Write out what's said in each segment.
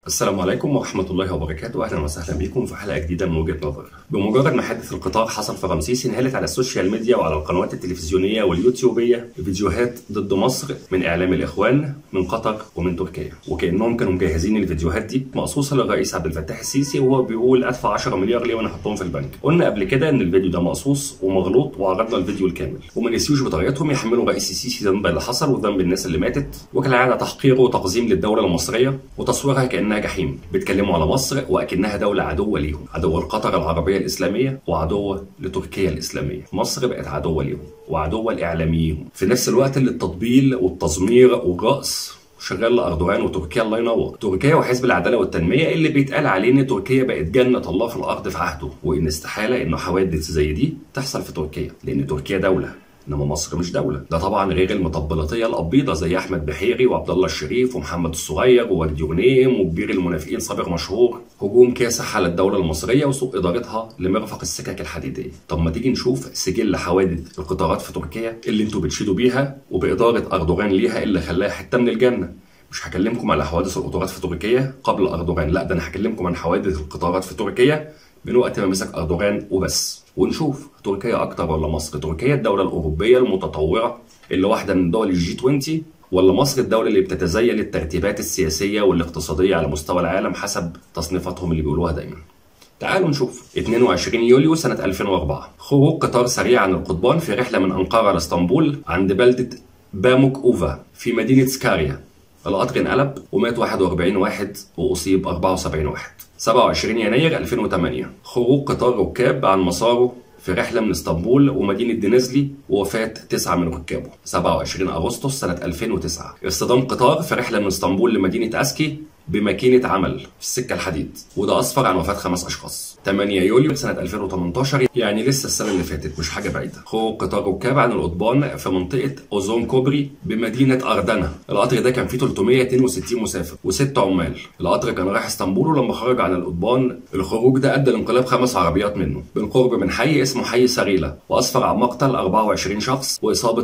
السلام عليكم ورحمة الله وبركاته أهلا وسهلا بكم في حلقة جديدة من وجهة نظر بمجرد ما حادث القطار حصل في رمسيس انهالت على السوشيال ميديا وعلى القنوات التلفزيونية واليوتيوبية فيديوهات ضد مصر من إعلام الإخوان من قطر ومن تركيا وكأنهم كانوا مجهزين الفيديوهات دي مقصوصة للرئيس عبد الفتاح السيسي وهو بيقول أدفع 10 مليار ليه وأنا أحطهم في البنك قلنا قبل كده إن الفيديو ده مقصوص ومغلوط وعرضنا الفيديو الكامل وما نسيوش بطريقتهم يحملوا رئيس السيسي ذنب اللي حصل وذنب الناس اللي ماتت وكالعادة تحقير وتقزيم للدولة المصرية وتصويرها كأنها جحيم بيتكلموا على مصر واكنها دوله عدوه ليهم عدوه لقطر العربيه الاسلاميه وعدوه لتركيا الاسلاميه مصر بقت عدوه ليهم وعدوه لاعلاميهم في نفس الوقت اللي التطبيل والتزمير والرأس شغال لاردوغان وتركيا الله ينور تركيا وحزب العداله والتنميه اللي بيتقال عليه ان تركيا بقت جنه الله في الارض في عهده وان استحاله انه حوادث زي دي تحصل في تركيا لان تركيا دوله انما مصر مش دوله ده طبعا غير المطبلاتيه الابيضه زي احمد بحيري وعبد الله الشريف ومحمد الصغير ووجدي غنيم وكبير المنافقين صابر مشهور هجوم كاسح على الدوله المصريه وسوء ادارتها لمرفق السكك الحديديه طب ما تيجي نشوف سجل حوادث القطارات في تركيا اللي انتوا بتشيدوا بيها وباداره اردوغان ليها اللي خلاها حته من الجنه مش هكلمكم على حوادث القطارات في تركيا قبل اردوغان لا ده انا هكلمكم عن حوادث القطارات في تركيا من وقت ما مسك اردوغان وبس ونشوف تركيا اكتر ولا مصر تركيا الدوله الاوروبيه المتطوره اللي واحده من دول الجي 20 ولا مصر الدولة اللي بتتزين الترتيبات السياسية والاقتصادية على مستوى العالم حسب تصنيفاتهم اللي بيقولوها دايما تعالوا نشوف 22 يوليو سنة 2004 خروج قطار سريع عن القضبان في رحلة من أنقرة لاسطنبول عند بلدة باموك أوفا في مدينة سكاريا القطر انقلب ومات 41 واحد وأصيب 74 واحد 27 يناير 2008 خروج قطار ركاب عن مساره في رحلة من اسطنبول ومدينة دينيزلي ووفاة تسعة من ركابه 27 أغسطس سنة 2009 اصطدام قطار في رحلة من اسطنبول لمدينة أسكي بماكينة عمل في السكة الحديد وده أسفر عن وفاة خمس أشخاص 8 يوليو سنة 2018 يعني لسه السنة اللي فاتت مش حاجة بعيدة خروج قطار ركاب عن القضبان في منطقة أوزون كوبري بمدينة أردنا القطر ده كان فيه 362 مسافر وست عمال القطر كان رايح اسطنبول ولما خرج عن القضبان الخروج ده أدى لانقلاب خمس عربيات منه بالقرب من حي اسمه حي سريلة وأسفر عن مقتل 24 شخص وإصابة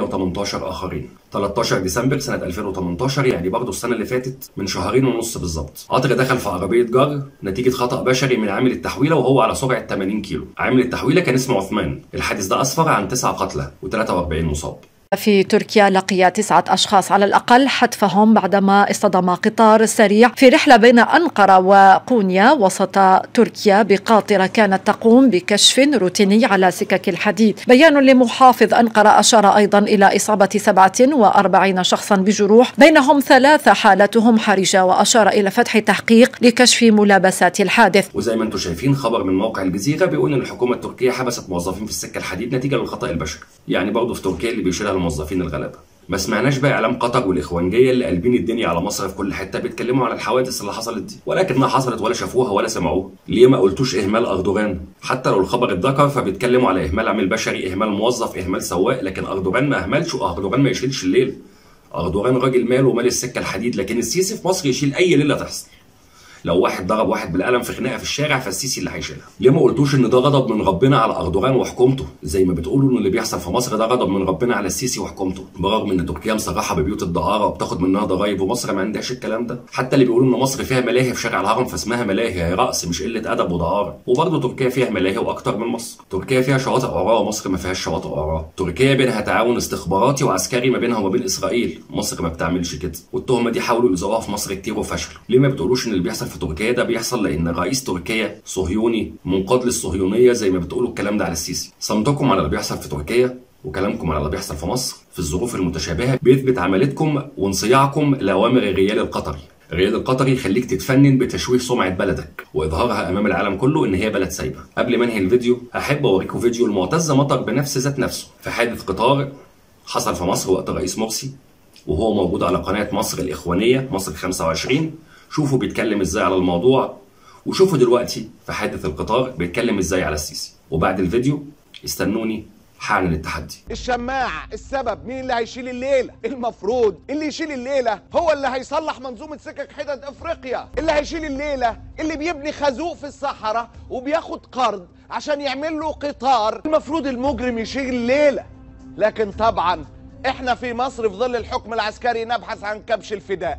318 آخرين 13 ديسمبر سنة 2018 يعني برضه السنة اللي فاتت من شهرين ونص بالظبط قطر دخل في عربية جر نتيجة خطأ بشري من عامل التحويلة وهو على سرعة 80 كيلو عامل التحويلة كان اسمه عثمان الحادث ده أسفر عن 9 قتلى و43 مصاب في تركيا لقي تسعة أشخاص على الأقل حتفهم بعدما اصطدم قطار سريع في رحلة بين أنقرة وقونيا وسط تركيا بقاطرة كانت تقوم بكشف روتيني على سكك الحديد بيان لمحافظ أنقرة أشار أيضا إلى إصابة 47 شخصا بجروح بينهم ثلاثة حالتهم حرجة وأشار إلى فتح تحقيق لكشف ملابسات الحادث وزي ما انتم شايفين خبر من موقع الجزيرة بيقول إن الحكومة التركية حبست موظفين في السكة الحديد نتيجة للخطأ البشري يعني برضه في تركيا اللي بيشيلها الموظفين الغلابه ما سمعناش بقى اعلام قطر والاخوانجيه اللي قلبين الدنيا على مصر في كل حته بيتكلموا على الحوادث اللي حصلت دي ولكنها حصلت ولا شافوها ولا سمعوها ليه ما قلتوش اهمال اردوغان حتى لو الخبر اتذكر فبيتكلموا على اهمال عامل بشري اهمال موظف اهمال سواق لكن اردوغان ما اهملش واردوغان ما يشيلش الليل اردوغان راجل ماله ومال السكه الحديد لكن السيسي في مصر يشيل اي ليله تحصل لو واحد ضرب واحد بالقلم في خناقه في الشارع فالسيسي اللي هيشيلها ليه ما قلتوش ان ده غضب من ربنا على اردوغان وحكومته زي ما بتقولوا ان اللي بيحصل في مصر ده غضب من ربنا على السيسي وحكومته برغم ان تركيا مصرحه ببيوت الدعاره وبتاخد منها ضرايب ومصر ما عندهاش الكلام ده حتى اللي بيقولوا ان مصر فيها ملاهي في شارع الهرم فاسمها ملاهي هي رأس مش قله ادب ودعاره وبرضه تركيا فيها ملاهي واكتر من مصر تركيا فيها شواطئ عراة ومصر ما فيهاش شواطئ عراة تركيا بينها تعاون استخباراتي وعسكري ما بينها وما بين اسرائيل مصر ما بتعملش كده والتهمه دي حاولوا يلزقوها في مصر كتير وفشلوا ليه ما بتقولوش ان اللي بيحصل في تركيا ده بيحصل بيحصل لان رئيس تركيا صهيوني منقاد للصهيونيه زي ما بتقولوا الكلام ده على السيسي صمتكم على اللي بيحصل في تركيا وكلامكم على اللي بيحصل في مصر في الظروف المتشابهه بيثبت عملتكم وانصياعكم لاوامر الريال القطري الريال القطري يخليك تتفنن بتشويه سمعه بلدك واظهارها امام العالم كله ان هي بلد سايبه قبل ما انهي الفيديو احب اوريكم فيديو المعتز مطر بنفس ذات نفسه في حادث قطار حصل في مصر وقت الرئيس مرسي وهو موجود على قناه مصر الاخوانيه مصر 25 شوفوا بيتكلم ازاي على الموضوع وشوفوا دلوقتي في حادث القطار بيتكلم ازاي على السيسي وبعد الفيديو استنوني هعلن التحدي الشماع السبب مين اللي هيشيل الليله المفروض اللي يشيل الليله هو اللي هيصلح منظومه سكك حدد افريقيا اللي هيشيل الليله اللي بيبني خازوق في الصحراء وبياخد قرض عشان يعمل له قطار المفروض المجرم يشيل الليله لكن طبعا احنا في مصر في ظل الحكم العسكري نبحث عن كبش الفداء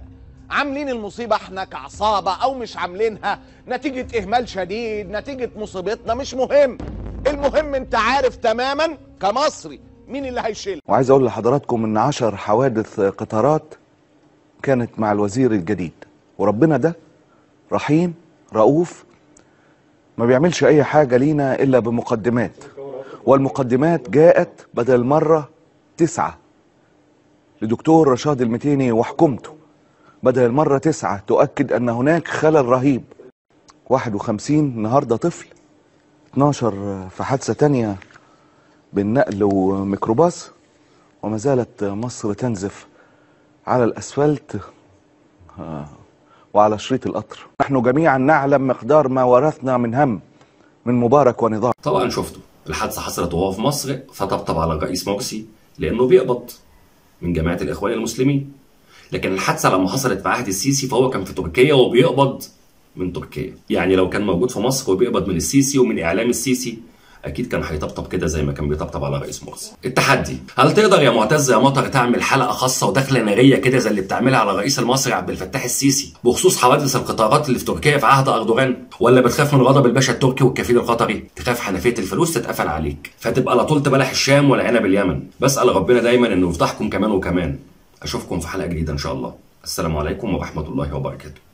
عاملين المصيبة احنا كعصابة او مش عاملينها نتيجة اهمال شديد نتيجة مصيبتنا مش مهم المهم انت عارف تماما كمصري مين اللي هيشيل وعايز اقول لحضراتكم ان عشر حوادث قطارات كانت مع الوزير الجديد وربنا ده رحيم رؤوف ما بيعملش اي حاجة لينا الا بمقدمات والمقدمات جاءت بدل المرة تسعة لدكتور رشاد المتيني وحكومته بدل المرة تسعة تؤكد ان هناك خلل رهيب 51 النهاردة طفل 12 في حادثة تانية بالنقل وميكروباص وما زالت مصر تنزف على الأسفلت آه، وعلى شريط القطر نحن جميعا نعلم مقدار ما ورثنا من هم من مبارك ونظام طبعا شفته الحادثه حصلت وهو في مصر فطبطب على الرئيس مرسي لانه بيقبض من جماعه الاخوان المسلمين لكن الحادثه لما حصلت في عهد السيسي فهو كان في تركيا وبيقبض من تركيا يعني لو كان موجود في مصر وبيقبض من السيسي ومن اعلام السيسي اكيد كان هيطبطب كده زي ما كان بيطبطب على رئيس مرسي التحدي هل تقدر يا معتز يا مطر تعمل حلقه خاصه وداخله ناريه كده زي اللي بتعملها على الرئيس المصري عبد الفتاح السيسي بخصوص حوادث القطارات اللي في تركيا في عهد اردوغان ولا بتخاف من غضب الباشا التركي والكفيل القطري تخاف حنفيه الفلوس تتقفل عليك فتبقى لا طولت بلح الشام ولا عنب اليمن بسال ربنا دايما انه يفضحكم كمان وكمان اشوفكم في حلقه جديده ان شاء الله السلام عليكم ورحمه الله وبركاته